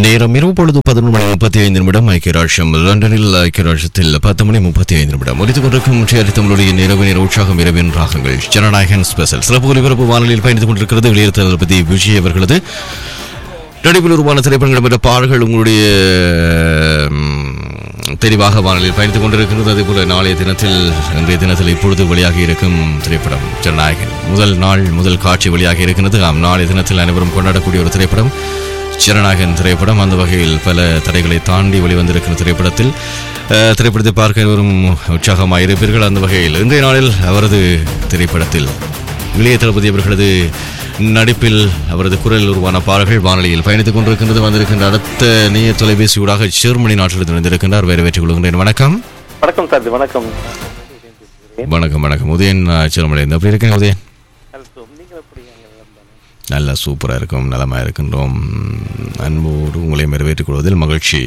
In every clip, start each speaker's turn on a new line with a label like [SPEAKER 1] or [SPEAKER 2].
[SPEAKER 1] நேரம் இரவு பொழுது பதினொன்று மணி முப்பத்தி ஐந்து நிமிடம் ஐக்கிய ராஷ்டிரம் லண்டனில் ஐக்கிய ராஷ்டிரத்தில் பத்து மணி முப்பத்தி ஐந்து நிமிடம் முடித்துக் கொண்டிருக்கும் டிஆர்டி தமிழுடைய நிறவு நேர உற்சாகம் இரவின் ராகங்கள் ஜனநாயகன் ஸ்பெஷல் சிறப்பு ஒலிபரப்பு வானொலியில் பயணித்துக் கொண்டிருக்கிறது வெளியேறு தளபதி விஜய் அவர்களது நடிப்பில் உருவான திரைப்படங்கள் என்ற பாடல்கள் உங்களுடைய ம், தெளிவாக வானொலியில் பயணித்துக் கொண்டிருக்கிறது அதேபோல நாளைய தினத்தில் இன்றைய தினத்தில் இப்பொழுது வெளியாகி இருக்கும் திரைப்படம் ஜனநாயகன் முதல் நாள் முதல் காட்சி வெளியாகி இருக்கிறது ஆம் நாளைய தினத்தில் அனைவரும் கொண்டாடக்கூடிய ஒரு திரைப்படம் ஜனநாயகன் திரைப்படம் அந்த வகையில் பல தடைகளை தாண்டி வெளிவந்திருக்கிற திரைப்படத்தில் அஹ், திரைப்படத்தை பார்க்க அனைவரும் உற்சாகமாக இருப்பீர்கள் அந்த வகையில் இன்றைய நாளில் அவரது திரைப்படத்தில் இளைய தளபதி அவர்களது நடிப்பில் அவரது குரலில் உருவான பாடல்கள் வானொலியில் பயணித்துக் கொண்டிருக்கின்றது வந்திருக்கின்ற அடுத்த நேய தொலைபேசி ஊடாக ஜெர்மனி நாட்டில் இணைந்திருக்கின்றார் வேறு வெற்றி கொள்கின்றேன் வணக்கம்
[SPEAKER 2] வணக்கம் சார் வணக்கம்
[SPEAKER 1] வணக்கம் வணக்கம் உதயன் ஜெர்மனி எப்படி இருக்கேன் உதயன்
[SPEAKER 2] நீங்கள் எப்படி அங்கே
[SPEAKER 1] நல்லா சூப்பராக இருக்கும் நலமாக இருக்கின்றோம் அன்போடு உங்களை நிறைவேற்றிக் கொள்வதில் மகிழ்ச்சி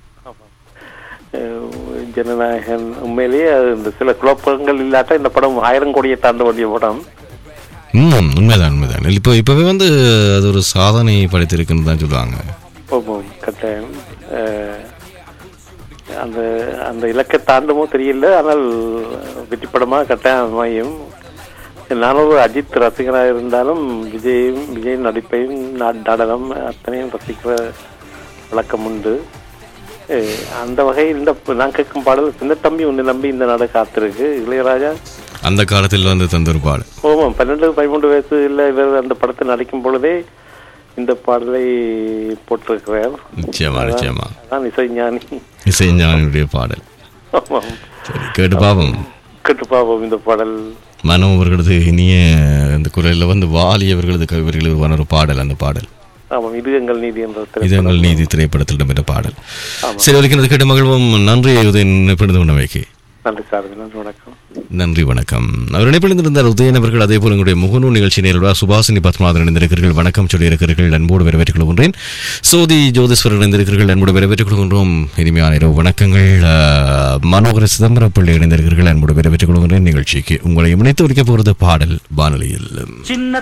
[SPEAKER 2] ஜனநாயகன் உண்மையிலேயே அது இந்த சில குழப்பங்கள் இல்லாட்டா இந்த படம் ஆயிரம் கோடியை தாண்ட வேண்டிய படம்
[SPEAKER 1] ம் உண்மைதான் உண்மைதான் இப்போ இப்போவே வந்து அது ஒரு சாதனை படைத்திருக்குன்னு தான் சொல்லுவாங்க
[SPEAKER 2] ஆமாம் கட்டாயம் அஹ், அந்த அந்த இலக்கை தாண்டுமோ தெரியல ஆனால் வெற்றி படமா கட்டாயம் அமையும் நானும் ஒரு அஜித் ரசிகனாக இருந்தாலும் விஜயும் விஜய் நடிப்பையும் நா- நடனம் அத்தனையும் ரசிக்கிற வழக்கம் உண்டு அஹ், அந்த வகையில் இந்த நான் கேட்கும் பாடல் சின்ன தம்பி உன்னை நம்பி இந்த நாடு காத்திருக்கு இளையராஜா
[SPEAKER 1] அந்த காலத்தில் வந்து தந்த ஒரு பாடல்
[SPEAKER 2] ஆமாம் பன்னெண்டு பதிமூன்று வயசு இல்லை இவர் அந்த படத்தை நடிக்கும் பொழுதே இந்த பாடலை போட்டிருக்கிறார்
[SPEAKER 1] நிச்சயமா நிச்சயமா
[SPEAKER 2] அதான் இசைஞானி
[SPEAKER 1] இசைஞானியுடைய பாடல்
[SPEAKER 2] ஆமாம்
[SPEAKER 1] சரி கேட்டு பாவம்
[SPEAKER 2] கேட்டு பார்ப்போம் இந்த பாடல்
[SPEAKER 1] மனோ அவர்களது இனிய இந்த குரலில் வந்து வாலி அவர்களது கவிவர்கள் உருவான ஒரு பாடல் அந்த பாடல்
[SPEAKER 2] ஆமாம் இது எங்கள் நீதி என்ற
[SPEAKER 1] இது
[SPEAKER 2] திரைப்படம்
[SPEAKER 1] எங்கள் நீதி திரைப்படத்தில் இடம்பெற்ற பாடல் சரி வரைக்கும் கேட்ட மகிழ்வும் நன்றி உதயன் நினைப்பிழந்து உணவைக்கு
[SPEAKER 2] நன்றி சார் நன்றி வணக்கம்
[SPEAKER 1] நன்றி வணக்கம் அவர் இணைப்பிழந்திருந்தார் உதயன் அவர்கள் அதே போல உங்களுடைய முகநூல் நிகழ்ச்சி நேரோட சுபாசினி பத்மநாதன் இணைந்திருக்கிறீர்கள் வணக்கம் சொல்லியிருக்கிறீர்கள் அன்போடு வரவேற்றுக் கொள்கின்றேன் சோதி ஜோதீஸ்வரர் இணைந்திருக்கிறீர்கள் அன்போடு வரவேற்றுக் கொள்கின்றோம் இனிமையான இரவு வணக்கங்கள் அஹ், மனோகர சிதம்பரம் பிள்ளை இணைந்திருக்கிறீர்கள் அன்போடு வரவேற்றுக் கொள்கின்றேன் நிகழ்ச்சிக்கு உங்களை இணைத்து வைக்கப் போகிறது பாடல் வானொலியில்
[SPEAKER 3] சின்ன